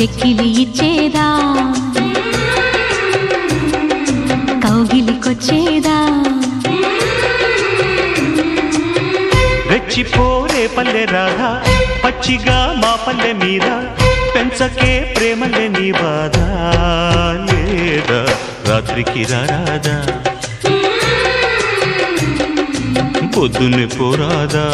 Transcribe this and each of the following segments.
చెక్కిలి ఇచ్చేదా కౌగిలికొచ్చేదా రెచ్చిపోరే పల్లె రాధా పచ్చిగా మా పల్లె మీద పెంచకే ప్రేమలే నీ బాధ లేదా రాత్రికి రారాదా పొద్దున్నే పోరాదా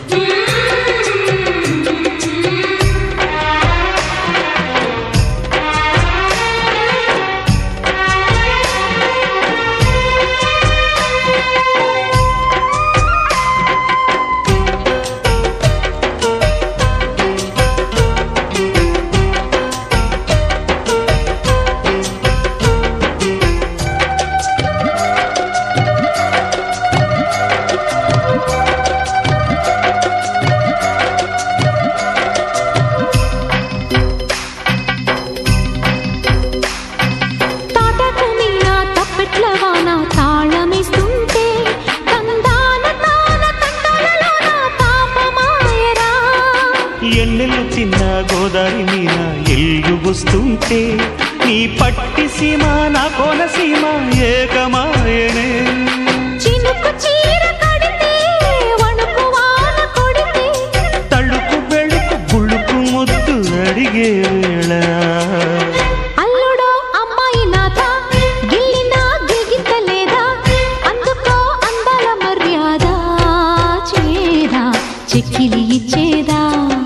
తాటకు మీన తప్పెట్ల వాన తాళమిస్తుంటే తందాన తాన తండాలలోన పాపమాయరా ఎన్నెలు తిన్న గోదావరి మీద ఎల్లు వస్తుంటే నీ పట్టి సీమ నా కోన సీమ ఏకమాయనే చినుకు చీర కడితే వణుకు వాన కొడితే తళుకు బెళుకు బుళ్ళుకు ముద్దు అడిగే వేళ అల్లుడో అమ్మాయి నాథ గిల్లినా గిగితలేదా అందుకో అందాల మర్యాద చేదా చెక్కిలి ఇచ్చేదా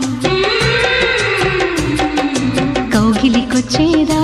కౌగిలికొచ్చేదా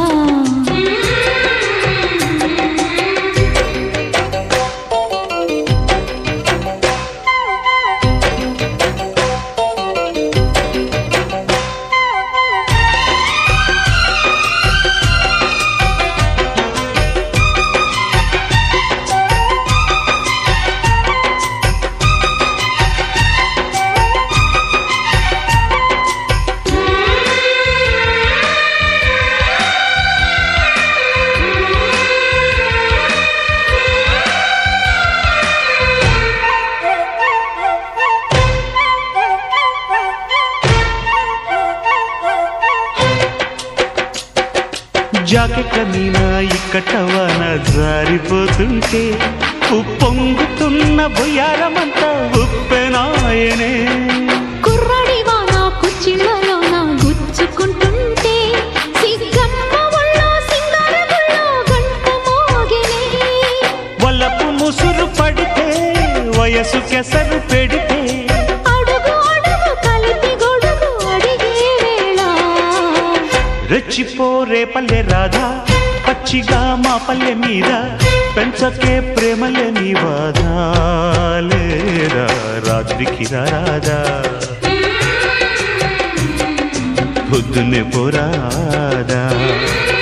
జాకెట్ల మీద ఇక్కటవన జారిపోతుంటే ఉప్పొంగుతున్న బొయ్యారమంతా ఉప్పెనాయనే కుర్రడి వాన కుచ్చిళ్ళలోన గుచ్చుకుంటుంటే సిగ్గమ్మ ఒళ్ళో సింగారములో గంట మోగినే వల్లపు ముసురు పడితే వయసు కెసరు పెడితే అడుగు అడుగు కలిపి గొడుగు అడిగే వేళ రెచ్చిపోరే పల్లె రాధా పచ్చిగా మా పల్లె మీద పెంచకే ప్రేమలే నీ బాధ లేదా రాత్రికి రాదా పొద్దున్నే పోరాదా